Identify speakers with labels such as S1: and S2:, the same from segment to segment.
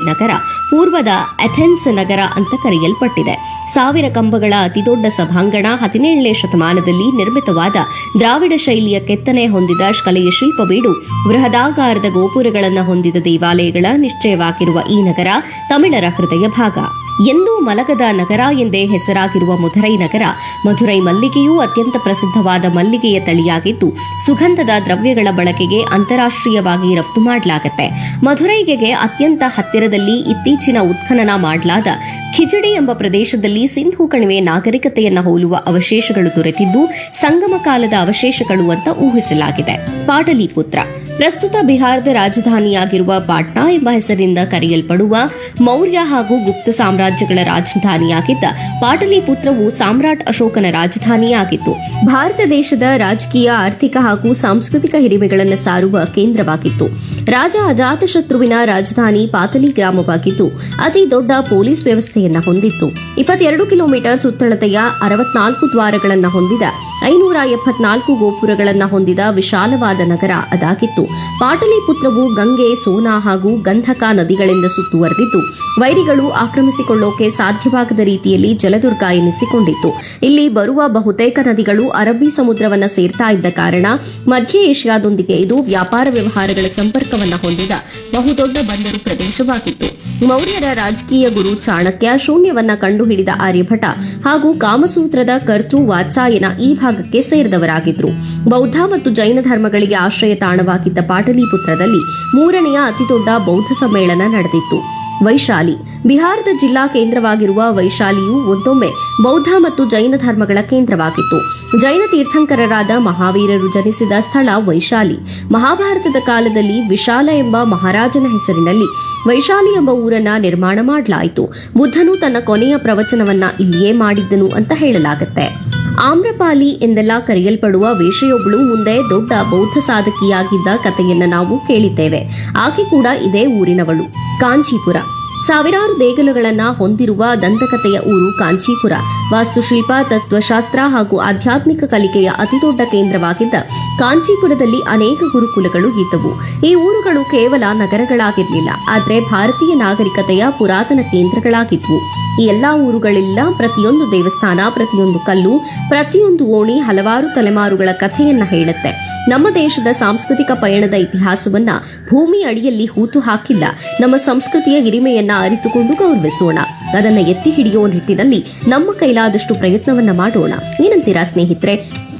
S1: ನಗರ ಪೂರ್ವದ ಅಥೆನ್ಸ್ ನಗರ ಅಂತ ಕರೆಯಲ್ಪಟ್ಟಿದೆ ಸಾವಿರ ಕಂಬಗಳ ಅತಿದೊಡ್ಡ ಸಭಾಂಗಣ ಹದಿನೇಳನೇ ಶತಮಾನದಲ್ಲಿ ನಿರ್ಮಿತವಾದ ದ್ರಾವಿಡ ಶೈಲಿಯ ಕೆತ್ತನೆ ಹೊಂದಿದ ಕಲೆಯ ಶಿಲ್ಪವೀಡು ಬೃಹದಾಕಾರದ ಗೋಪುರಗಳನ್ನು ಹೊಂದಿದ ದೇವಾಲಯಗಳ ನಿಶ್ಚಯವಾಗಿರುವ ಈ ನಗರ ತಮಿಳರ ಹೃದಯ ಭಾಗ ಎಂದೂ ಮಲಗದ ನಗರ ಎಂದೇ ಹೆಸರಾಗಿರುವ ಮಧುರೈ ನಗರ ಮಧುರೈ ಮಲ್ಲಿಗೆಯೂ ಅತ್ಯಂತ ಪ್ರಸಿದ್ಧವಾದ ಮಲ್ಲಿಗೆಯ ತಳಿಯಾಗಿದ್ದು ಸುಗಂಧದ ದ್ರವ್ಯಗಳ ಬಳಕೆಗೆ ಅಂತಾರಾಷ್ಟ್ರೀಯವಾಗಿ ರಫ್ತು ಮಾಡಲಾಗುತ್ತೆ ಮಧುರೈಗೆ ಅತ್ಯಂತ ಹತ್ತಿರದಲ್ಲಿ ಇತ್ತೀಚಿನ ಉತ್ಖನನ ಮಾಡಲಾದ ಖಿಚಡಿ ಎಂಬ ಪ್ರದೇಶದಲ್ಲಿ ಸಿಂಧೂ ಕಣಿವೆ ನಾಗರಿಕತೆಯನ್ನ ಹೋಲುವ ಅವಶೇಷಗಳು ದೊರೆತಿದ್ದು ಸಂಗಮ ಕಾಲದ ಅವಶೇಷಗಳು ಅಂತ ಊಹಿಸಲಾಗಿದೆ ಪಾಟಲಿಪುತ್ರ ಪ್ರಸ್ತುತ ಬಿಹಾರದ ರಾಜಧಾನಿಯಾಗಿರುವ ಪಾಟ್ನಾ ಎಂಬ ಹೆಸರಿನಿಂದ ಕರೆಯಲ್ಪಡುವ ಮೌರ್ಯ ಹಾಗೂ ಗುಪ್ತ ಸಾಮ್ರಾಜ್ಯಗಳ ರಾಜಧಾನಿಯಾಗಿದ್ದ ಪಾಟಲಿಪುತ್ರವು ಸಾಮ್ರಾಟ್ ಅಶೋಕನ ರಾಜಧಾನಿಯಾಗಿತ್ತು ಭಾರತ ದೇಶದ ರಾಜಕೀಯ ಆರ್ಥಿಕ ಹಾಗೂ ಸಾಂಸ್ಕೃತಿಕ ಹಿರಿಮೆಗಳನ್ನು ಸಾರುವ ಕೇಂದ್ರವಾಗಿತ್ತು ರಾಜ ಅಜಾತಶತ್ರುವಿನ ರಾಜಧಾನಿ ಪಾತಲಿ ಗ್ರಾಮವಾಗಿದ್ದು ಅತಿ ದೊಡ್ಡ ಪೊಲೀಸ್ ವ್ಯವಸ್ಥೆಯನ್ನ ಹೊಂದಿತ್ತು ಇಪ್ಪತ್ತೆರಡು ಕಿಲೋಮೀಟರ್ ಸುತ್ತಳತೆಯ ಅರವತ್ನಾಲ್ಕು ದ್ವಾರಗಳನ್ನು ಹೊಂದಿದ ಐನೂರ ಎಪ್ಪತ್ನಾಲ್ಕು ಗೋಪುರಗಳನ್ನು ಹೊಂದಿದ ವಿಶಾಲವಾದ ನಗರ ಅದಾಗಿತ್ತು ಪಾಟಲಿಪುತ್ರವು ಗಂಗೆ ಸೋನಾ ಹಾಗೂ ಗಂಧಕ ನದಿಗಳಿಂದ ಸುತ್ತುವರೆದಿದ್ದು ವೈರಿಗಳು ಆಕ್ರಮಿಸಿಕೊಳ್ಳೋಕೆ ಸಾಧ್ಯವಾಗದ ರೀತಿಯಲ್ಲಿ ಜಲದುರ್ಗ ಎನಿಸಿಕೊಂಡಿತ್ತು ಇಲ್ಲಿ ಬರುವ ಬಹುತೇಕ ನದಿಗಳು ಅರಬ್ಬಿ ಸಮುದ್ರವನ್ನ ಸೇರ್ತಾ ಇದ್ದ ಕಾರಣ ಮಧ್ಯ ಏಷ್ಯಾದೊಂದಿಗೆ ಇದು ವ್ಯಾಪಾರ ವ್ಯವಹಾರಗಳ ಸಂಪರ್ಕವನ್ನ ಹೊಂದಿದ ಬಹುದೊಡ್ಡ ಬಂದರು ಪ್ರದೇಶವಾಗಿತ್ತು ಮೌರ್ಯರ ರಾಜಕೀಯ ಗುರು ಚಾಣಕ್ಯ ಶೂನ್ಯವನ್ನ ಕಂಡುಹಿಡಿದ ಆರ್ಯಭಟ ಹಾಗೂ ಕಾಮಸೂತ್ರದ ಕರ್ತೃ ವಾತ್ಸಾಯನ ಈ ಭಾಗಕ್ಕೆ ಸೇರಿದವರಾಗಿದ್ರು ಬೌದ್ಧ ಮತ್ತು ಜೈನ ಧರ್ಮಗಳಿಗೆ ಆಶ್ರಯ ತಾಣವಾಗಿದ್ದ ಪಾಟಲಿಪುತ್ರದಲ್ಲಿ ಮೂರನೆಯ ಅತಿದೊಡ್ಡ ಬೌದ್ಧ ಸಮ್ಮೇಳನ ನಡೆದಿತ್ತು ವೈಶಾಲಿ ಬಿಹಾರದ ಜಿಲ್ಲಾ ಕೇಂದ್ರವಾಗಿರುವ ವೈಶಾಲಿಯು ಒಂದೊಮ್ಮೆ ಬೌದ್ಧ ಮತ್ತು ಜೈನ ಧರ್ಮಗಳ ಕೇಂದ್ರವಾಗಿತ್ತು ಜೈನ ತೀರ್ಥಂಕರರಾದ ಮಹಾವೀರರು ಜನಿಸಿದ ಸ್ಥಳ ವೈಶಾಲಿ ಮಹಾಭಾರತದ ಕಾಲದಲ್ಲಿ ವಿಶಾಲ ಎಂಬ ಮಹಾರಾಜನ ಹೆಸರಿನಲ್ಲಿ ವೈಶಾಲಿ ಎಂಬ ಊರನ್ನ ನಿರ್ಮಾಣ ಮಾಡಲಾಯಿತು ಬುದ್ಧನು ತನ್ನ ಕೊನೆಯ ಪ್ರವಚನವನ್ನ ಇಲ್ಲಿಯೇ ಮಾಡಿದ್ದನು ಅಂತ ಹೇಳಲಾಗುತ್ತೆ ಆಮ್ರಪಾಲಿ ಎಂದೆಲ್ಲ ಕರೆಯಲ್ಪಡುವ ವೇಷೆಯೊಬ್ಬಳು ಮುಂದೆ ದೊಡ್ಡ ಬೌದ್ಧ ಸಾಧಕಿಯಾಗಿದ್ದ ಕಥೆಯನ್ನ ನಾವು ಕೇಳಿದ್ದೇವೆ ಆಕೆ ಕೂಡ ಇದೇ ಊರಿನವಳು ಕಾಂಚೀಪುರ ಸಾವಿರಾರು ದೇಗುಲಗಳನ್ನ ಹೊಂದಿರುವ ದಂತಕಥೆಯ ಊರು ಕಾಂಚೀಪುರ ವಾಸ್ತುಶಿಲ್ಪ ತತ್ವಶಾಸ್ತ್ರ ಹಾಗೂ ಆಧ್ಯಾತ್ಮಿಕ ಕಲಿಕೆಯ ಅತಿದೊಡ್ಡ ಕೇಂದ್ರವಾಗಿದ್ದ ಕಾಂಚೀಪುರದಲ್ಲಿ ಅನೇಕ ಗುರುಕುಲಗಳು ಇದ್ದವು ಈ ಊರುಗಳು ಕೇವಲ ನಗರಗಳಾಗಿರಲಿಲ್ಲ ಆದರೆ ಭಾರತೀಯ ನಾಗರಿಕತೆಯ ಪುರಾತನ ಕೇಂದ್ರಗಳಾಗಿದ್ವು ಈ ಎಲ್ಲಾ ಊರುಗಳೆಲ್ಲ ಪ್ರತಿಯೊಂದು ದೇವಸ್ಥಾನ ಪ್ರತಿಯೊಂದು ಕಲ್ಲು ಪ್ರತಿಯೊಂದು ಓಣಿ ಹಲವಾರು ತಲೆಮಾರುಗಳ ಕಥೆಯನ್ನ ಹೇಳುತ್ತೆ ನಮ್ಮ ದೇಶದ ಸಾಂಸ್ಕೃತಿಕ ಪಯಣದ ಇತಿಹಾಸವನ್ನ ಭೂಮಿ ಅಡಿಯಲ್ಲಿ ಹೂತು ಹಾಕಿಲ್ಲ ನಮ್ಮ ಸಂಸ್ಕೃತಿಯ ಹಿರಿಮೆಯನ್ನ ಅರಿತುಕೊಂಡು ಗೌರವಿಸೋಣ ಅದನ್ನ ಎತ್ತಿ ಹಿಡಿಯುವ ನಿಟ್ಟಿನಲ್ಲಿ ನಮ್ಮ ಕೈಲಾದಷ್ಟು ಪ್ರಯತ್ನವನ್ನ ಮಾಡೋಣ ಏನಂತೀರಾ ಸ್ನೇಹಿತರೆ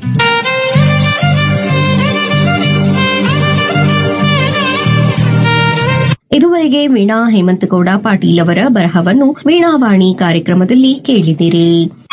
S1: ಇದುವರೆಗೆ ವೀಣಾ ಹೇಮಂತಗೌಡ ಪಾಟೀಲ್ ಅವರ ಬರಹವನ್ನು ವೀಣಾವಾಣಿ ಕಾರ್ಯಕ್ರಮದಲ್ಲಿ ಕೇಳಿದಿರಿ